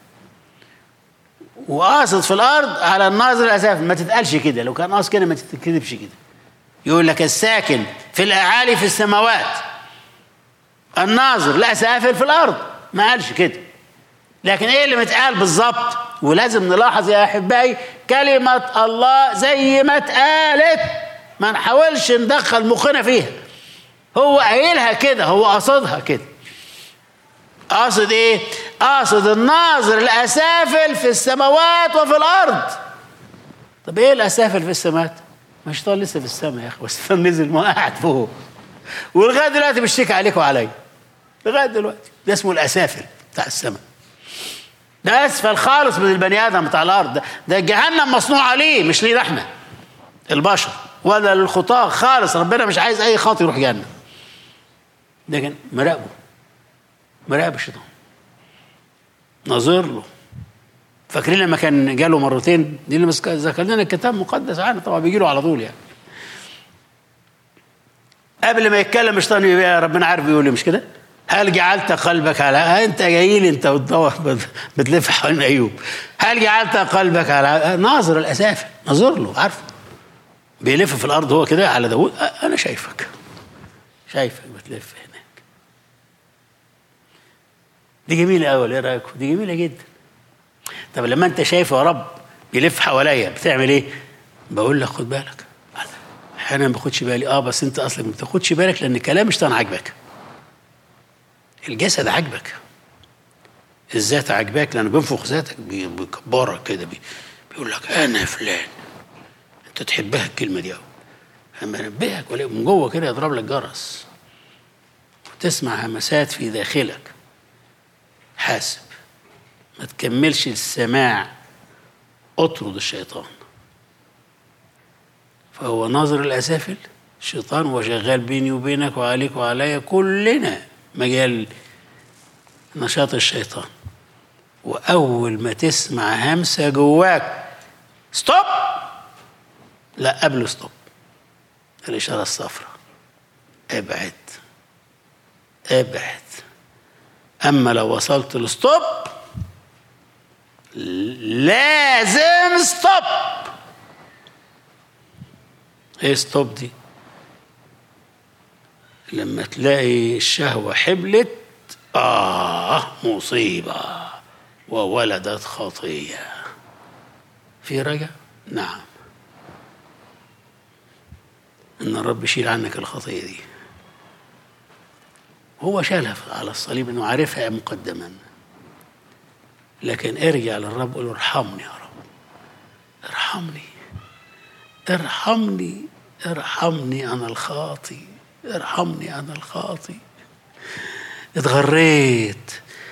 وقاصد في الأرض على الناظر الأسافل ما تتقالش كده لو كان قاصد كده ما تتكذبش كده يقول لك الساكن في الأعالي في السماوات الناظر الأسافل في الأرض ما قالش كده لكن ايه اللي متقال بالظبط ولازم نلاحظ يا احبائي كلمه الله زي ما اتقالت ما نحاولش ندخل مخنا فيها هو قايلها كده هو قصدها كده قاصد ايه قاصد الناظر الاسافل في السماوات وفي الارض طب ايه الاسافل في السماوات ما الشيطان لسه في السماء يا اخي والشيطان نزل ما قاعد فوق ولغايه دلوقتي بيشتكي عليك وعليا لغايه دلوقتي ده اسمه الاسافل بتاع السماء ده اسفل خالص من البني ادم بتاع الارض ده, ده جهنم مصنوع عليه مش لينا احنا البشر ولا للخطاه خالص ربنا مش عايز اي خاطئ يروح جهنم لكن مراقبه مراقب الشيطان ناظر له فاكرين لما كان جاله مرتين دي اللي ذكر لنا الكتاب المقدس عنه طبعا بيجي له على طول يعني قبل ما يتكلم الشيطان يبقى ربنا عارف بيقول مش كده؟ هل جعلت قلبك على انت جاي لي انت بتدور بتلف حوالين ايوب هل جعلت قلبك على ناظر الاسافل ناظر له عارفه بيلف في الارض هو كده على داوود انا شايفك شايفك بتلف هناك دي جميله قوي ايه رايكم دي جميله جدا طب لما انت شايفه يا رب بيلف حواليا بتعمل ايه بقول لك خد بالك احيانا ما باخدش بالي اه بس انت اصلا ما بتاخدش بالك لان كلام الشيطان عاجبك الجسد عاجبك الذات عاجباك لانه بينفخ ذاتك بيكبرك كده بيقول لك انا فلان انت تحبها الكلمه دي قوي اما ينبهك ولا من جوه كده يضرب لك جرس وتسمع همسات في داخلك حاسب ما تكملش السماع اطرد الشيطان فهو ناظر الاسافل الشيطان هو شغال بيني وبينك وعليك وعليا كلنا مجال نشاط الشيطان واول ما تسمع همسه جواك ستوب لا قبل ستوب الاشاره الصفراء ابعد ابعد اما لو وصلت لستوب لازم ستوب ايه ستوب دي لما تلاقي الشهوة حبلت آه مصيبة وولدت خطية في رجع نعم إن الرب يشيل عنك الخطية دي هو شالها على الصليب إنه عارفها مقدما لكن ارجع للرب قول ارحمني يا رب ارحمني ارحمني ارحمني أنا الخاطئ ارحمني أنا الخاطئ اتغريت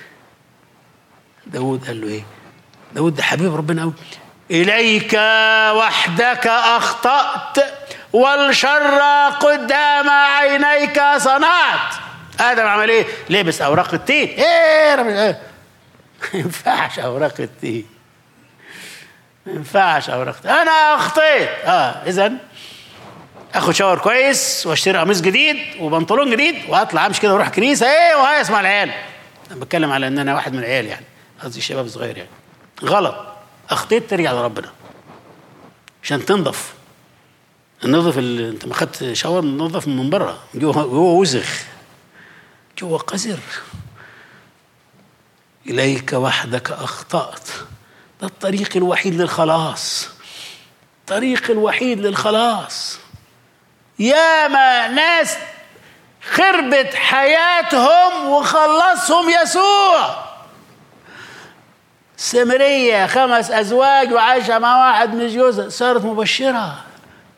داود قال له ايه داود ده حبيب ربنا قوي إليك وحدك أخطأت والشر قدام عينيك صنعت آدم عمل إيه؟ لبس أوراق التين إيه ما ينفعش أوراق التين ما ينفعش أوراق التين أنا أخطيت آه إذا اخد شاور كويس واشتري قميص جديد وبنطلون جديد واطلع امشي كده واروح كنيسه ايه وهيص مع العيال انا بتكلم على ان انا واحد من العيال يعني قصدي شباب صغير يعني غلط اخطيت ترجع لربنا عشان تنضف النظف اللي انت ما خدت شاور نظف من بره جوه جوه وسخ جوه قذر اليك وحدك اخطات ده الطريق الوحيد للخلاص الطريق الوحيد للخلاص ياما ناس خربت حياتهم وخلصهم يسوع سمرية خمس أزواج وعايشة مع واحد مش جوزها صارت مبشرة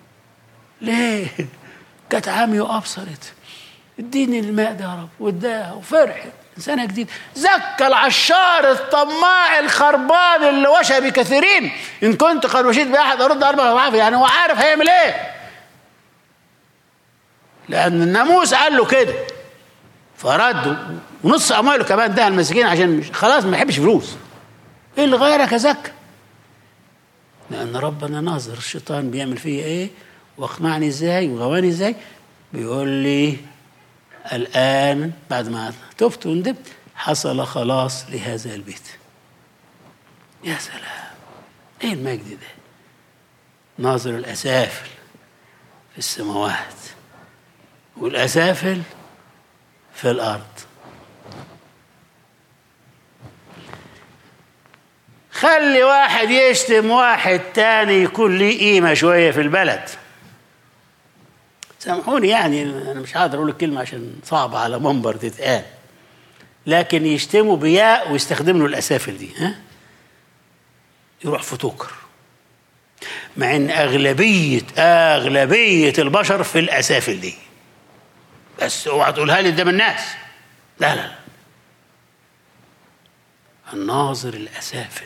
ليه كانت عامية وأبصرت اديني الماء ده يا رب واداها وفرحت إنسانة جديد زكى العشار الطماع الخربان اللي وشى بكثيرين إن كنت قد وشيت بأحد أرد أربع أضعاف يعني هو عارف هيعمل إيه لأن الناموس قال له كده فرد ونص أمواله كمان ده المساكين عشان مش خلاص ما يحبش فلوس إيه اللي غيرك يا زكى لأن ربنا ناظر الشيطان بيعمل فيا إيه واقنعني إزاي وغواني إزاي بيقول لي الآن بعد ما تبت وندبت حصل خلاص لهذا البيت يا سلام ايه المجد ده ناظر الأسافل في السماوات والأسافل في الأرض خلي واحد يشتم واحد تاني يكون ليه قيمة شوية في البلد سامحوني يعني انا مش هقدر اقول الكلمه عشان صعبه على منبر تتقال لكن يشتموا بياء ويستخدم له الاسافل دي ها يروح في توكر مع ان اغلبيه اغلبيه البشر في الاسافل دي بس اوعى تقولها لي قدام الناس لا لا لا الناظر الاسافل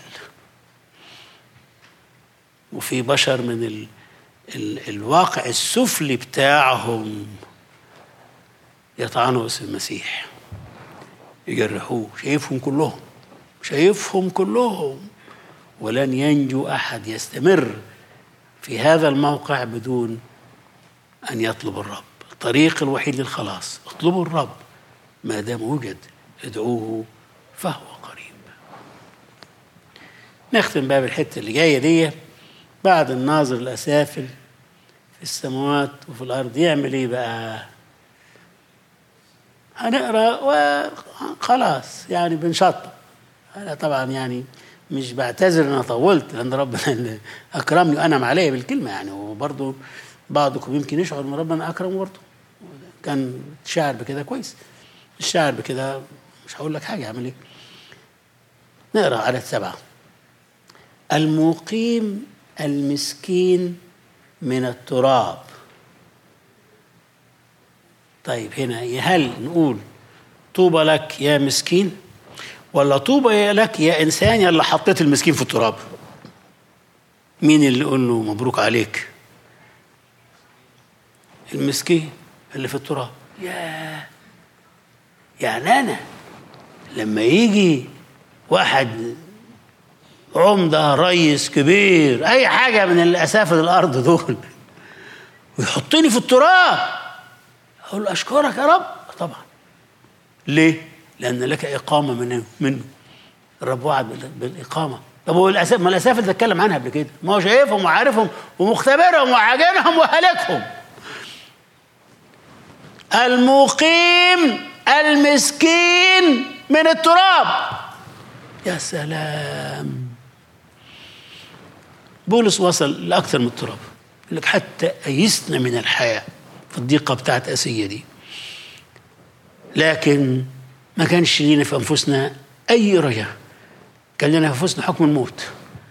وفي بشر من ال ال الواقع السفلي بتاعهم يطعنوا اسم المسيح يجرحوه شايفهم كلهم شايفهم كلهم ولن ينجو احد يستمر في هذا الموقع بدون ان يطلب الرب الطريق الوحيد للخلاص اطلبوا الرب ما دام وجد ادعوه فهو قريب نختم بقى بالحته اللي جايه دي بعد الناظر الاسافل في السماوات وفي الارض يعمل ايه بقى هنقرا وخلاص يعني بنشطب انا طبعا يعني مش بعتذر ان انا طولت لان ربنا اللي اكرمني وانعم عليا بالكلمه يعني وبرضه بعضكم يمكن يشعر ان ربنا اكرمه برضه كان شاعر بكده كويس الشاعر بكده مش هقول لك حاجه اعمل ايه نقرا عدد سبعه المقيم المسكين من التراب طيب هنا هل نقول طوبى لك يا مسكين ولا طوبى لك يا انسان يلا حطيت المسكين في التراب مين اللي يقول له مبروك عليك المسكين اللي في التراب يا يعني انا لما يجي واحد عمدة رئيس كبير أي حاجة من الأسافل الأرض دول ويحطني في التراب أقول له أشكرك يا رب طبعا ليه؟ لأن لك إقامة من منه الرب وعد بالإقامة طب هو الأسافل ما الأسافل ده اتكلم عنها قبل كده ما هو شايفهم وعارفهم ومختبرهم وعاجنهم وهلكهم المقيم المسكين من التراب يا سلام بولس وصل لأكثر من التراب يقول لك حتى أيسنا من الحياة في الضيقة بتاعت آسيا دي لكن ما كانش لينا في أنفسنا أي رجاء كان لنا في أنفسنا حكم الموت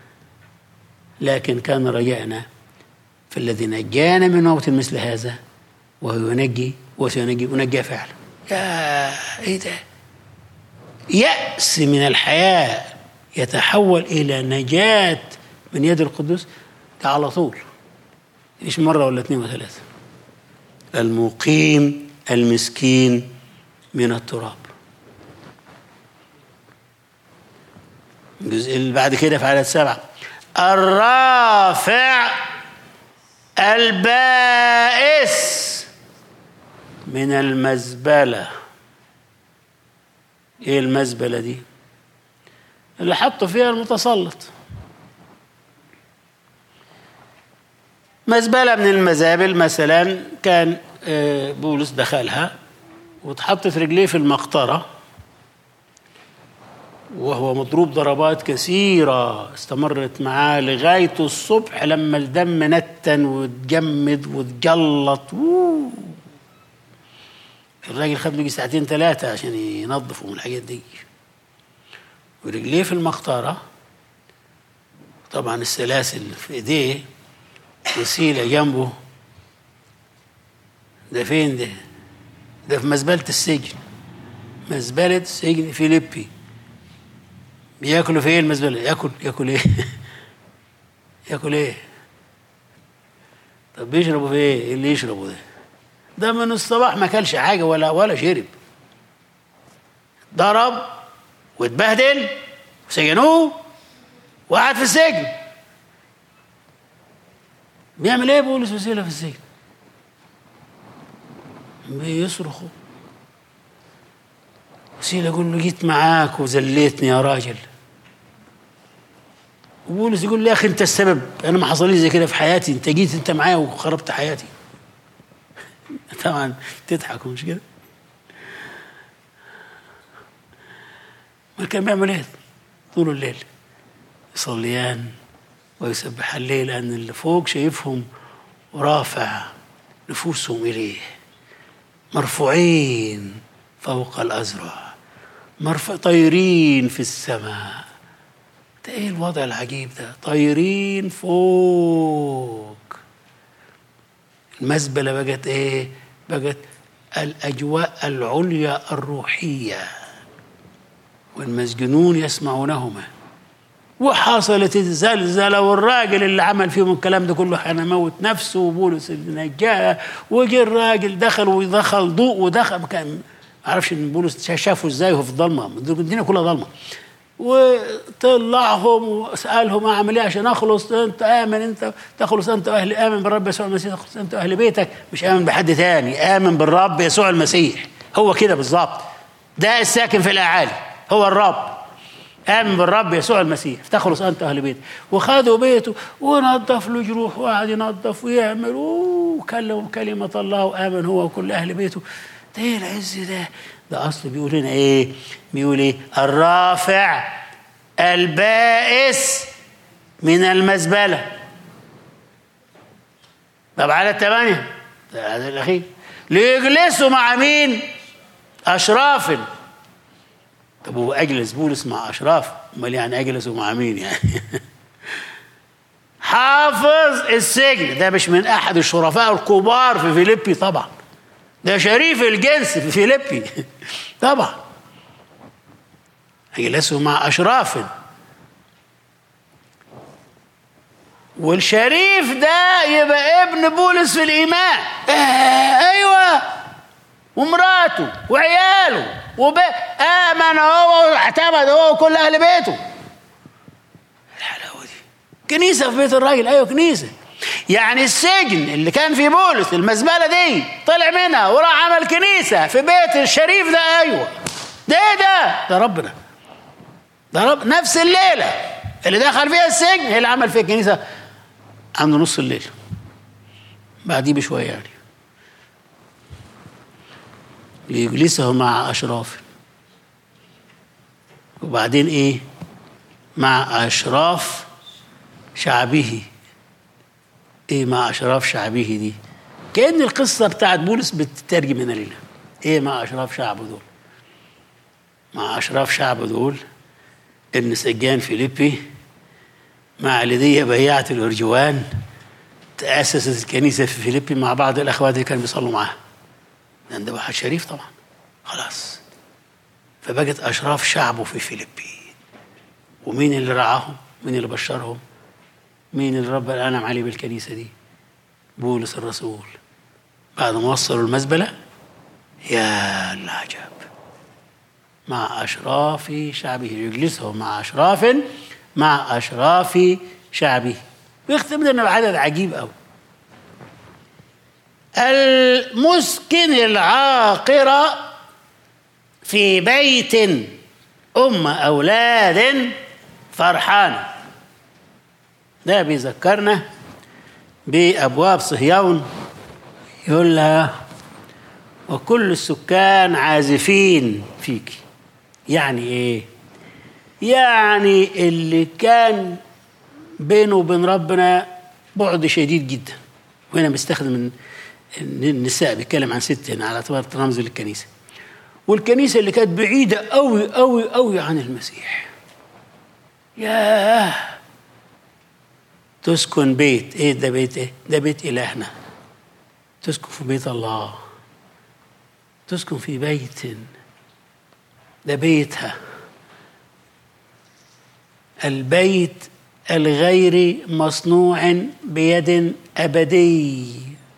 لكن كان رجاءنا في الذي نجانا من موت مثل هذا وهو ينجي وسينجي ونجى فعلا يا ايه ده يأس من الحياة يتحول إلى نجاة من يد القدوس ده على طول مش مرة ولا اثنين ولا ثلاثة المقيم المسكين من التراب الجزء اللي بعد كده في عدد سبعة الرافع البائس من المزبلة ايه المزبلة دي اللي حطوا فيها المتسلط مزبلة من المزابل مثلا كان بولس دخلها واتحطت رجليه في المقطرة وهو مضروب ضربات كثيرة استمرت معاه لغاية الصبح لما الدم نتن واتجمد واتجلط الراجل خد له ساعتين ثلاثة عشان ينظفوا من الحاجات دي ورجليه في المقطرة طبعا السلاسل في ايديه وسيلة جنبه ده فين ده ده في مزبلة السجن مزبلة سجن فيليبي بياكلوا في ايه المزبلة ياكل ياكل ايه ياكل ايه طب بيشربوا في ايه إيه اللي يشربوا ده ده من الصباح ما كلش حاجة ولا ولا شرب ضرب واتبهدل وسجنوه وقعد في السجن بيعمل ايه بولس وسيلة في السجن بيصرخوا وسيلة يقول له جيت معاك وذليتني يا راجل وبولس يقول له يا اخي انت السبب انا ما حصل لي زي كده في حياتي انت جيت انت معايا وخربت حياتي طبعا تضحكوا مش كده ما كان بيعمل ايه طول الليل يصليان ويسبح الليل لان اللي فوق شايفهم ورافع نفوسهم اليه مرفوعين فوق الازرع مرفوع طايرين في السماء ده ايه الوضع العجيب ده طايرين فوق المزبلة بقت ايه بقت الأجواء العليا الروحية والمسجونون يسمعونهما وحصلت الزلزلة والراجل اللي عمل فيهم الكلام ده كله هنموت نفسه وبولس اللي نجاه وجه الراجل دخل ودخل ضوء ودخل كان ما اعرفش ان بولس شافه ازاي وهو في الضلمه الدنيا كلها ضلمه وطلعهم وسالهم اعمل ايه عشان اخلص انت امن انت تخلص انت واهل امن بالرب يسوع المسيح تخلص انت واهل بيتك مش امن بحد تاني امن بالرب يسوع المسيح هو كده بالظبط ده الساكن في الاعالي هو الرب امن بالرب يسوع المسيح تخلص انت واهل بيتك وخدوا بيته ونظف له جروح وقعد ينظف ويعمل وكلم كلمه الله وامن هو وكل اهل بيته ده ايه العز ده ده اصل بيقول هنا ايه بيقول ايه الرافع البائس من المزبله طب على الثمانيه ده هذا الاخير ليجلسوا مع مين اشراف طب هو اجلس بولس مع اشراف امال يعني اجلسوا مع مين يعني حافظ السجن ده مش من احد الشرفاء الكبار في فيليبي طبعا ده شريف الجنس في فيليبي طبعا يجلسوا مع أشراف والشريف ده يبقى ابن بولس في الإيمان آه أيوة ومراته وعياله وب... آمن هو واعتمد هو وكل أهل بيته الحلاوة دي كنيسة في بيت الراجل أيوة كنيسة يعني السجن اللي كان في بولس المزبله دي طلع منها وراح عمل كنيسه في بيت الشريف ده ايوه ده ايه ده؟ ده ربنا ده رب نفس الليله اللي دخل فيها السجن هي اللي عمل فيها الكنيسه عنده نص الليل بعديه بشويه يعني ليجلسه مع اشراف وبعدين ايه؟ مع اشراف شعبه ايه مع اشراف شعبه دي كان القصه بتاعت بولس بتترجم هنا لنا ايه مع اشراف شعبه دول مع اشراف شعبه دول ابن سجان فيليبي مع ليديا بياعة الأرجوان تأسست الكنيسة في فيليبي مع بعض الأخوات اللي كانوا بيصلوا معاها لأن ده واحد شريف طبعا خلاص فبقت أشراف شعبه في فيليبي ومين اللي رعاهم مين اللي بشرهم مين اللي رب أنعم عليه بالكنيسة دي بولس الرسول بعد ما وصلوا المزبلة يا العجب مع أشراف شعبه يجلسهم مع أشراف مع أشراف شعبه ويختم لنا بعدد عجيب أوي المسكن العاقرة في بيت أم أولاد فرحانة ده بيذكرنا بأبواب صهيون يقول لها وكل السكان عازفين فيك يعني ايه يعني اللي كان بينه وبين ربنا بعد شديد جدا وهنا بيستخدم النساء بيتكلم عن ست هنا على اعتبار رمز للكنيسه والكنيسه اللي كانت بعيده قوي قوي قوي عن المسيح ياه تسكن بيت ايه ده بيت ايه ده بيت الهنا تسكن في بيت الله تسكن في بيت ده بيتها البيت الغير مصنوع بيد أبدي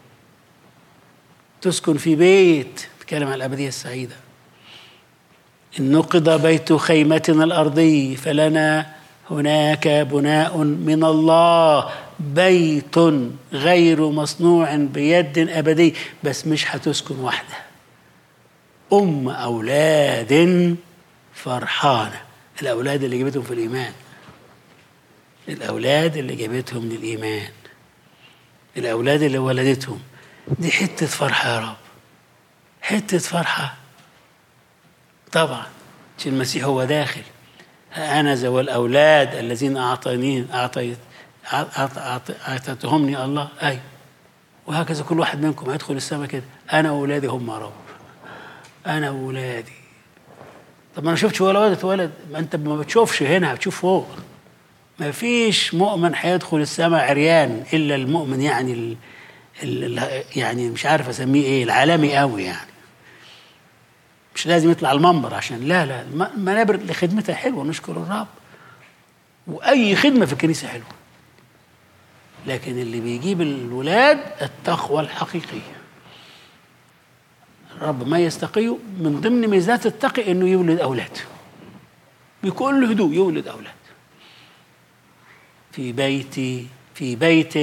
تسكن في بيت تكلم عن الأبدية السعيدة إن نقض بيت خيمتنا الأرضي فلنا هناك بناء من الله بيت غير مصنوع بيد أبدي بس مش هتسكن وحده أم أولاد فرحانة الأولاد اللي جابتهم في الإيمان الأولاد اللي جابتهم للإيمان الأولاد اللي ولدتهم دي حتة فرحة يا رب حتة فرحة طبعا المسيح هو داخل ها أنا ذا والأولاد الذين أعطاني أعطيت أعطيتهمني الله أي وهكذا كل واحد منكم هيدخل السماء كده أنا وأولادي هم يا رب أنا وأولادي طب ما أنا شفتش ولا ولد ولد ما أنت ما بتشوفش هنا بتشوف فوق ما فيش مؤمن هيدخل السماء عريان إلا المؤمن يعني ال ال يعني مش عارف أسميه إيه العالمي قوي يعني مش لازم يطلع المنبر عشان لا لا المنابر اللي خدمتها حلوه نشكر الرب واي خدمه في الكنيسه حلوه لكن اللي بيجيب الولاد التقوى الحقيقيه الرب ما يستقي من ضمن ميزات التقي انه يولد اولاد بكل هدوء يولد اولاد في بيتي في بيت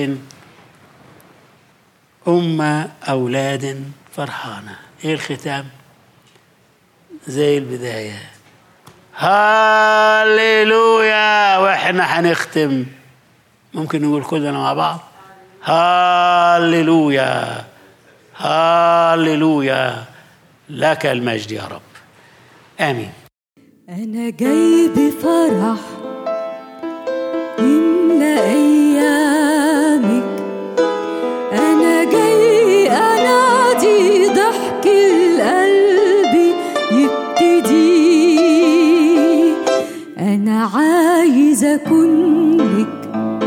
أم أولاد فرحانة إيه الختام زي البداية هاليلويا واحنا هنختم ممكن نقول كلنا مع بعض هاليلويا هاليلويا لك المجد يا رب امين أنا جاي بفرح يملى أيامك أنا جاي أنادي ضحك القلب يبتدي أنا عايز أكون لك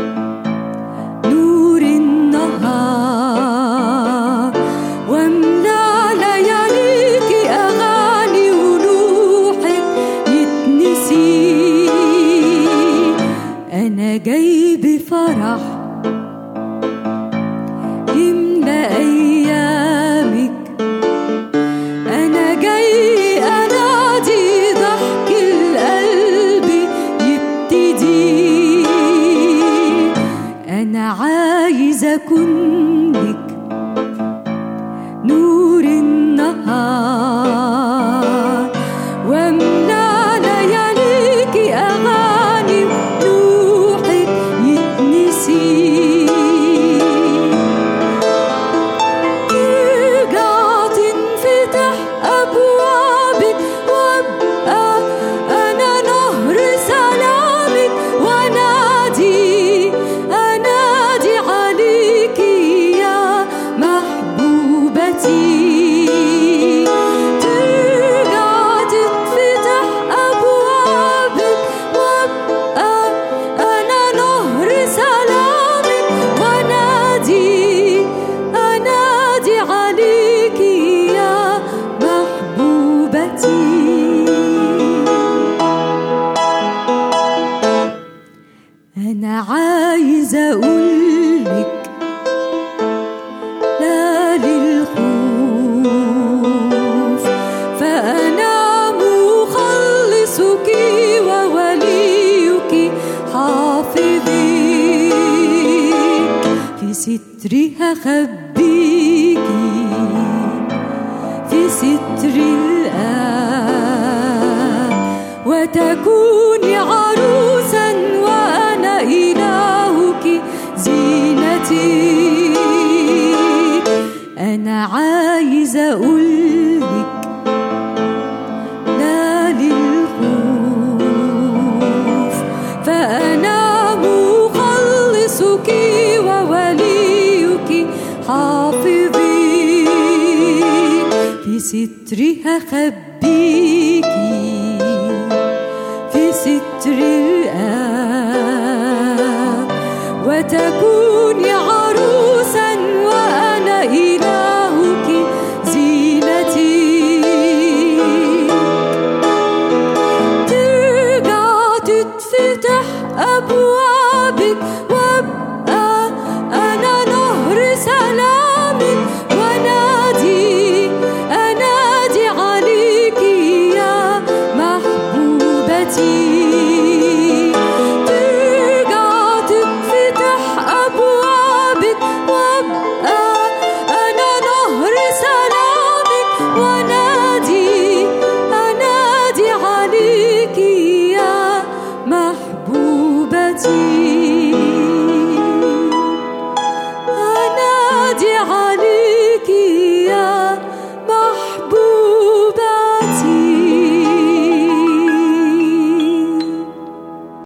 نور النهار واملى لياليك أغاني ونوحك يتنسي أنا جاي بفرح يملى أيامك أنا جاي أنادي ضحك القلب يبتدي أنا عايز أكون لك نور النهار واملى لياليك أغاني ونوحك يتنسي ترجع تنفتح أبوابك وأبقى أنا نهر سلامك وأنادي أنادي عليك يا محبوبتي ترجع تنفتح أبوابك وأبقى أنا نهر سلامك وأنادي أنادي عليك يا محبوبتي أنا عايز أقولك لا للخوف فأنا مخلصك ووليك حافظي في سترها خبيكي في ستر الآب وتكوني عروسا وأنا إلهك زينتي أنا عايز أقولك لا للخوف فأنا مخلصك ووليك حافظي في سترها خبي